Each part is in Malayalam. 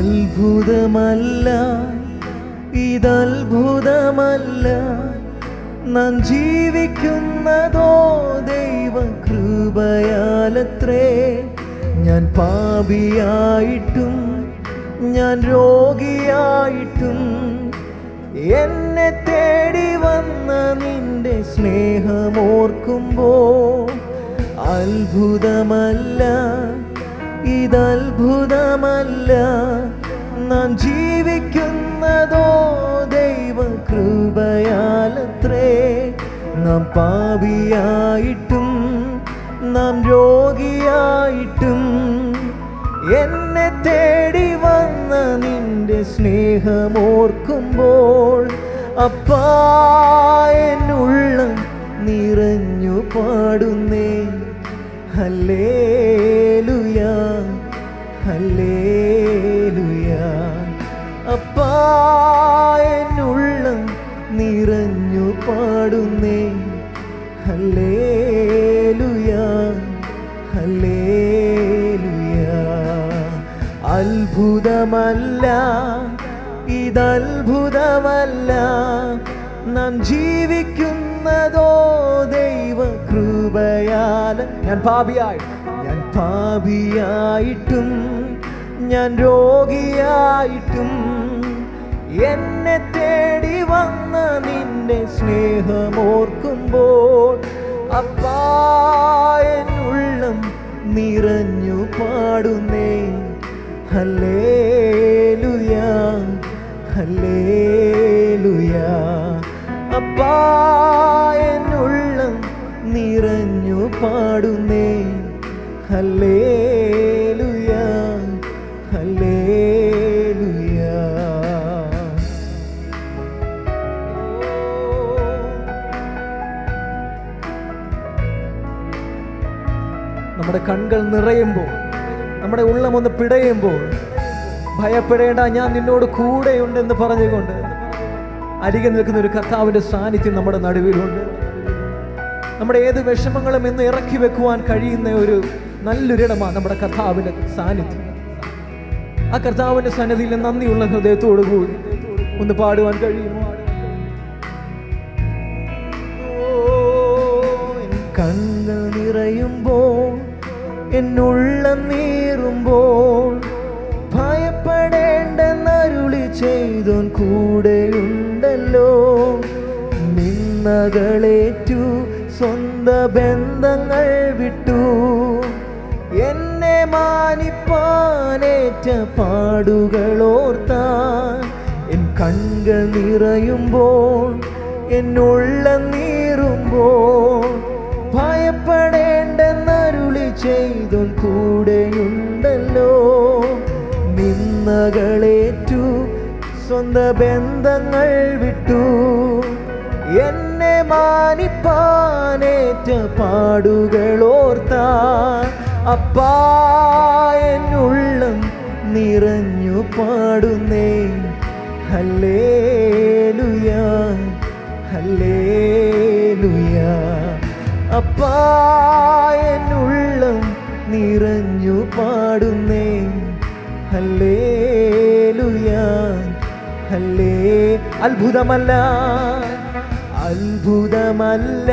അത്ഭുതമല്ല ഇതത്ഭുതമല്ല നാം ജീവിക്കുന്നതോ ദൈവ കൃപയാലത്രേ ഞാൻ പാപിയായിട്ടും ഞാൻ രോഗിയായിട്ടും എന്നെ തേടി വന്ന നിന്റെ സ്നേഹമോർക്കുമ്പോ അത്ഭുതമല്ല ഇതത്ഭുതമല്ല നാം ജീവിക്കുന്നതോ ദൈവ കൃപയാലത്രേ നാം പാപിയായിട്ടും നാം രോഗിയായിട്ടും എന്നെ തേടി വന്ന നിന്റെ സ്നേഹമോർക്കുമ്പോൾ അപ്പാ എന്നുള്ളം നിറഞ്ഞു പാടുന്നേ ഹല്ലേലുയാ ഹല്ലേലുയാ അപ്പാ എന്നുള്ളം നിറഞ്ഞു പാടുന്നേ ഹല്ലേലുയാ ഹല്ലേലുയാ അത്ഭുതമല്ല ഇതത്ഭുതമല്ല നാം ജീവിക്കുന്നതോ ദൈവ കൃപയാൽ ഞാൻ പാപിയായി ഞാൻ പാപിയായിട്ടും ഞാൻ രോഗിയായിട്ടും എന്നെ തേടി വന്ന നിന്റെ സ്നേഹമോർക്കുമ്പോൾ അപ്പാ എന്നുള്ളം നിറഞ്ഞു പാടുന്നേ ഹല്ലേലുയാ ഹല്ലേലുയാ അപ്പാ എന്നുള്ളം നിറഞ്ഞു പാടുന്നേ ഹല്ലേലുയാ ഹല്ലേലുയാ നമ്മുടെ കൺകൾ നിറയുമ്പോൾ നമ്മുടെ ഉള്ളം ഒന്ന് പിടയുമ്പോൾ ഭയപ്പെടേണ്ട ഞാൻ നിന്നോട് കൂടെയുണ്ടെന്ന് പറഞ്ഞുകൊണ്ട് അരികെ നിൽക്കുന്ന ഒരു കർത്താവിന്റെ സാന്നിധ്യം നമ്മുടെ നടുവിലുണ്ട് നമ്മുടെ ഏത് വിഷമങ്ങളും ഇന്ന് ഇറക്കി വെക്കുവാൻ കഴിയുന്ന ഒരു നല്ലൊരിടമാണ് നമ്മുടെ കർത്താവിന്റെ സാന്നിധ്യം ആ കർത്താവിന്റെ സന്നിധിയിൽ നന്ദിയുള്ള ഹൃദയത്തോടു കൂടി ഒന്ന് പാടുവാൻ കഴിയുമോ എൻ കണ്ണ് നിറയുമ്പോൾ എന്നുള്ളം നീറുമ്പോൾ ഭയപ്പെടേണ്ടെന്നരുളി ചെയ്തോൻ കൂടെയുണ്ടല്ലോ നിന്നകളേറ്റു സ്വന്ത ബന്ധങ്ങൾ വിട്ടു എന്നെ മാനിപ്പാനേറ്റ പാടുകളോർത്താൻ എൻ കൺകൾ നിറയുമ്പോൾ എന്നുള്ളം നീറുമ്പോൾ ഭയപ്പെടേണ്ടെന്നരുളി ചെയ്തും കൂടെയുണ്ടല്ലോ നിന്നകളേറ്റു സ്വന്ത ബന്ധങ്ങൾ വിട്ടു എന്നെ മാനിപ്പാനേറ്റ പാടുകളോർത്താൻ അപ്പാ എന്നുള്ളം നിറഞ്ഞു പാടുന്നേ ഹല്ലേലുയാ ഹല്ലേലുയാ അപ്പാ എന്നുള്ളം നിറഞ്ഞു പാടുന്നേ ഹല്ലേലുയാ ഹല്ലേ അത്ഭുതമല്ല അത്ഭുതമല്ല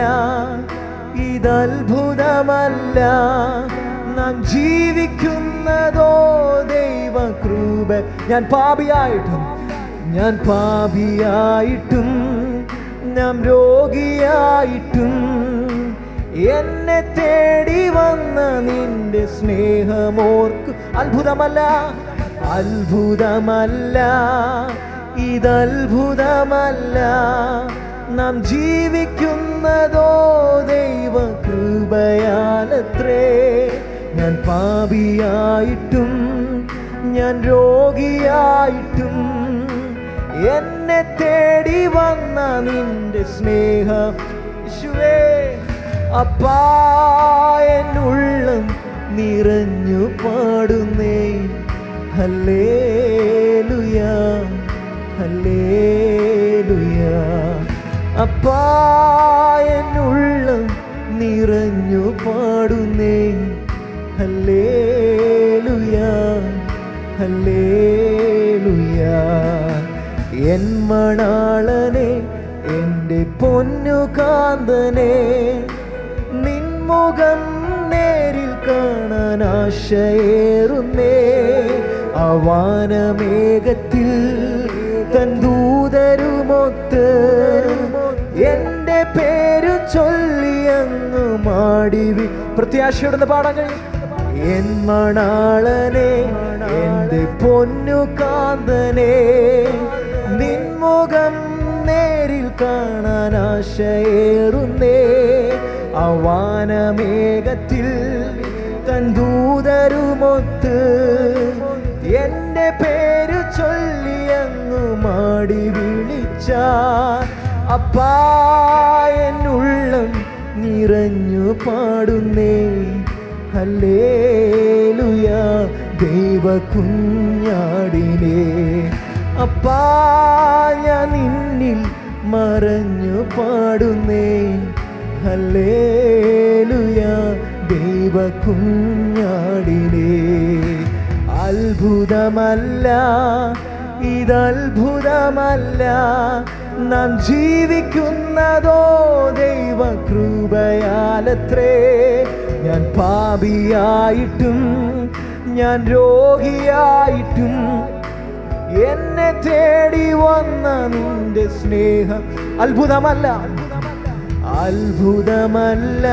ഇതത്ഭുതമല്ല നാം ജീവിക്കുന്നതോ ദൈവ കൃപ ഞാൻ പാപിയായിട്ടും ഞാൻ പാപിയായിട്ടും ഞാൻ രോഗിയായിട്ടും എന്നെ തേടി വന്ന നിന്റെ സ്നേഹമോർക്ക് അത്ഭുതമല്ല അത്ഭുതമല്ല ഇതത്ഭുതമല്ല നാം ജീവിക്കുന്നതോ ദൈവ കൃപയാലത്രേ ഞാൻ പാപിയായിട്ടും ഞാൻ രോഗിയായിട്ടും എന്നെ തേടി വന്ന നിന്റെ സ്നേഹം യേശുവേ അപ്പാ എന്നുള്ളം നിറഞ്ഞു പാടുന്നേ ഹല്ലേലുയാ ഹല്ലേലുയാ അപ്പാ എന്നുള്ളം നിറഞ്ഞു പാടുന്നേ ഹല്ലേലുയാ ഹല്ലേലുയാ എൻ മണാളനെ എൻ്റെ പൊന്നു കാന്തനെ നിൻമുഖം നേരിൽ കാണാൻ ആശയേറുന്നേ അവാനമേഘത്തിൽ തൻ ദൂതരുമൊത്ത് എന്റെ പേരു ചൊല്ലി അങ്ങ് മാടി വി- പ്രത്യാശയോടെ പാടാൻ കഴിയും എൻ മണാളനെ എന്റെ പൊന്നു കാന്തനെ നിൻമുഖം നേരിൽ കാണാൻ ആശയേറുന്നേ അവാനമേഘത്തിൽ തൻ ദൂതരുമൊത്ത് എന്റെ പേര് ചൊല്ലി അങ്ങു മാടി വിളിച്ച അപ്പാ എന്നുള്ളം നിറഞ്ഞു പാടുന്നേ ഹല്ലേലുയ ദൈവ കുഞ്ഞാടിനെ അപ്പാ ഞാൻ നിന്നിൽ മറഞ്ഞു പാടുന്നേ ഹല്ലേലുയ ദൈവ കുഞ്ഞാടിനെ അത്ഭുതമല്ല ഇതത്ഭുതമല്ല നാം ജീവിക്കുന്നതോ ദൈവ കൃപയാലത്രേ ഞാൻ പാപിയായിട്ടും ഞാൻ രോഗിയായിട്ടും എന്നെ തേടി വന്ന നിന്റെ സ്നേഹം അത്ഭുതമല്ല അത്ഭുതമല്ല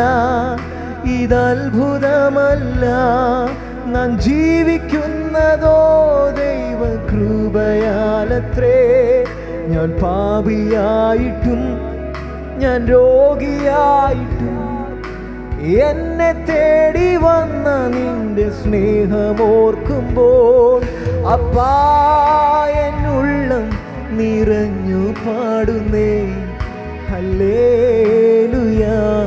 ഇതത്ഭുതമല്ല നാം ജീവിക്കുന്നതോ ദൈവ കൃപയാലത്രേ ഞാൻ പാപിയായിട്ടും ഞാൻ രോഗിയായിട്ടും എന്നെ തേടി വന്ന നിന്റെ സ്നേഹമോർക്കുമ്പോൾ അപ്പാ എന്നുള്ളം നിറഞ്ഞു പാടുന്നേ ഹല്ലേലുയ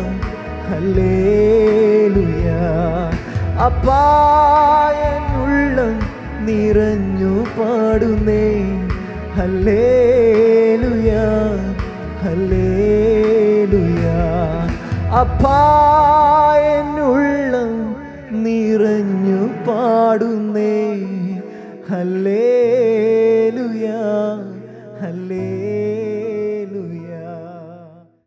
ഹല്ലേലുയ അപ്പാ എന്നുള്ളം നിറഞ്ഞു പാടുന്നേ ഹല്ലേലുയ ഹല്ലേലുയ അപ്പാ എന്നുള്ളം നിറഞ്ഞു പാടുന്നേ ഹല്ലേ